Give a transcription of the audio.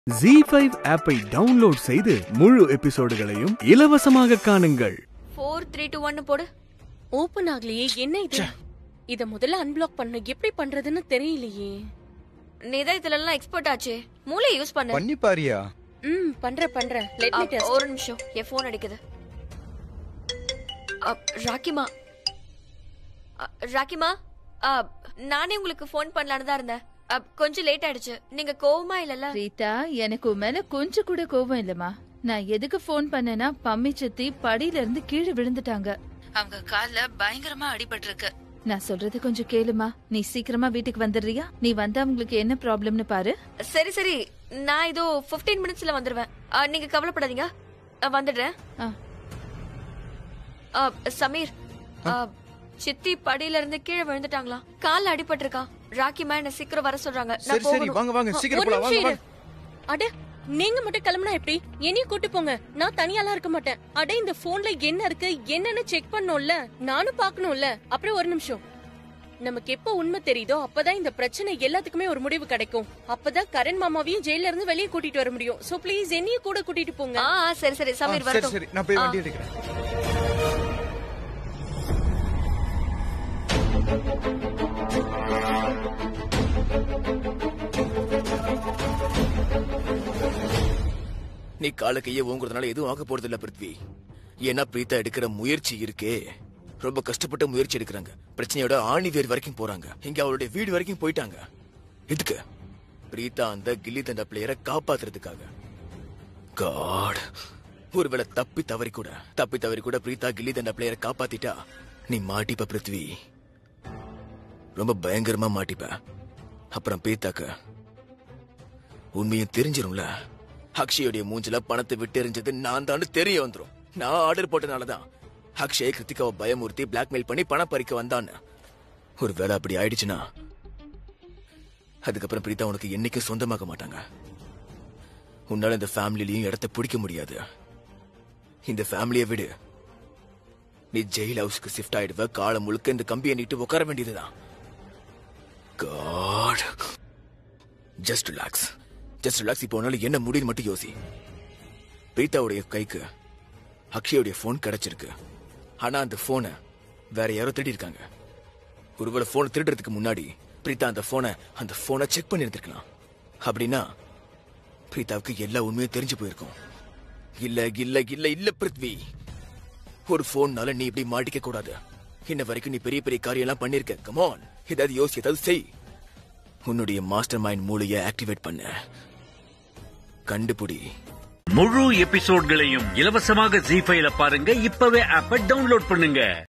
G five ஆப்பை download செய்து முழு எபிசோடுகளையும் இலவசமாக காணுங்கள் ஃபோர் த்ரீ டூ ஒன்னு போடு ஓபன் ஆகலையே என்ன இது இத முதல்ல அன்பிளாக் பண்ண எப்படி பண்றதுன்னு தெரியலையே நீ தான் இதுல எல்லாம் எக்ஸ்பர்ட் ஆச்சே மூளை யூஸ் பண்ணு பண்ணி பாரியா ம் பண்ற பண்ற லெட் மீ அப், டெஸ்ட் ஒரு நிமிஷம் என் போன் அடிக்குது அப், ராக்கிமா அ, ராக்கிமா அ, நானே உங்களுக்கு ஃபோன் பண்ணலான்னு தான் இருந்தேன் அப், கொஞ்சம் லேட் ஆயிடுச்சு நீங்க கோவமா இல்லல்ல ரீதா எனக்கு உன் மேல கொஞ்சம் கூட கோபம் இல்லம்மா நான் எதுக்கு ஃபோன் பண்ணேன்னா பம்மி சித்தி படியில இருந்து கீழே விழுந்துட்டாங்க அவங்க கால்ல பயங்கரமா அடிபட்டிருக்கு நான் சொல்றது கொஞ்சம் கேளுமா நீ சீக்கிரமா வீட்டுக்கு வந்துடுறியா நீ வந்து அவங்களுக்கு என்ன ப்ராப்ளம்னு பாரு சரி சரி நான் இதோ 15 மினிட்ஸ்ல வந்துருவேன் அ, நீங்க கவலைப்படாதீங்க அ, வந்துடுறேன் ஆ. அ, சமீர் அ, சித்தி படியில இருந்து கீழே விழுந்துட்டாங்களாம் கால்ல அடிபட்டிருக்கா ராக்கிமா என்ன சீக்கிரம் வர சொல்றாங்க நான் சரி சரி போகணும். வாங்க வாங்க சீக்கிரம் ஒரு போலாம் வாங்க நிமிஷம் வாங்க இரு. அட நீங்க மட்டும் கிளம்புனா எப்படி என்னையும் கூட்டு போங்க நான் தனியாலாம் இருக்க மாட்டேன் அட இந்த போன்ல என்ன இருக்கு என்னன்னு செக் பண்ணோம்ல நானும் பார்க்கணும்ல அப்புறம் ஒரு நிமிஷம் நமக்கு எப்ப உண்மை தெரியுதோ அப்பதான் இந்த பிரச்சனை எல்லாத்துக்குமே ஒரு முடிவு கிடைக்கும் அப்பதான் கரண் மாமாவையும் ஜெயில இருந்து வெளியே கூட்டிட்டு வர முடியும் சோ ப்ளீஸ் என்னையும் கூட கூட்டிட்டு போங்க ஆ ஆ, சரி சரி ஆ, சமீர் சரி வரட்டும் சரி நான் போய் ஆ. வண்டி எடுக்கிறேன் நீ கால கைய ஓங்குறதுனால எதுவும் ஆக போறது இல்ல பிருத்வி ஏன்னா பிரீதா எடுக்கிற முயற்சி இருக்கே ரொம்ப கஷ்டப்பட்ட முயற்சி எடுக்கிறாங்க பிரச்சனையோட ஆணி வேர் வரைக்கும் போறாங்க இங்க அவளுடைய வீடு வரைக்கும் போயிட்டாங்க எதுக்கு பிரீதா அந்த கில்லி தண்டா பிளேயரை காப்பாத்துறதுக்காக காட் ஒருவேளை தப்பி தவறி கூட தப்பி தவறி கூட பிரீதா கில்லி தண்டா பிளேயரை காப்பாத்திட்டா நீ மாட்டிப்ப பிருத்வி ரொம்ப பயங்கரமா மாட்டிப்ப அப்புறம் பிரீதாக்கு உண்மையும் தெரிஞ்சிரும்ல அக்ஷயோடைய மூஞ்சில பணத்தை விட்டு எறிஞ்சது நான் தான் தெரிய வந்துரும் நான் ஆர்டர் போட்டனாலதான் அக்ஷய் கிருத்திகாவை பயமுறுத்தி பிளாக்மெயில் பண்ணி பணம் பறிக்க வந்தான்னு ஒரு வேளை அப்படி ஆயிடுச்சுன்னா அதுக்கப்புறம் பிரீதா உனக்கு என்னைக்கும் சொந்தமாக மாட்டாங்க உன்னால இந்த ஃபேமிலிலையும் இடத்த பிடிக்க முடியாது இந்த ஃபேமிலியை விடு நீ ஜெயில் ஹவுஸ்க்கு ஷிஃப்ட் ஆயிடுவ காலம் முழுக்க இந்த கம்பியை நீட்டு உட்கார வேண்டியதுதான் god just relax just relax இப்போ உன்னால என்ன முடியுது மட்டும் யோசி பிரீதாவுடைய கைக்கு அக்ஷயோடைய ஃபோன் கிடைச்சிருக்கு ஆனா அந்த போனை வேற யாரோ திருடி இருக்காங்க ஒருவேளை போன் திருடுறதுக்கு முன்னாடி பிரீதா அந்த போனை அந்த போனை செக் பண்ணி எடுத்திருக்கலாம் அப்படின்னா பிரீதாவுக்கு எல்லா உண்மையும் தெரிஞ்சு போயிருக்கும் இல்ல இல்ல இல்ல இல்ல பிருத்வி ஒரு போன்னால நீ இப்படி மாட்டிக்க கூடாது இன்ன வரைக்கும் நீ பெரிய பெரிய காரியம் எல்லாம் பண்ணிருக்க கமான் ஏதாவது யோசி ஏதாவது செய் உன்னுடைய மாஸ்டர் மைண்ட் மூளையை ஆக்டிவேட் பண்ண கண்டுபிடி முழு எபிசோட்களையும் இலவசமாக ஜி ஃபைல பாருங்க இப்பவே ஆப்ப டவுன்லோட் பண்ணுங்க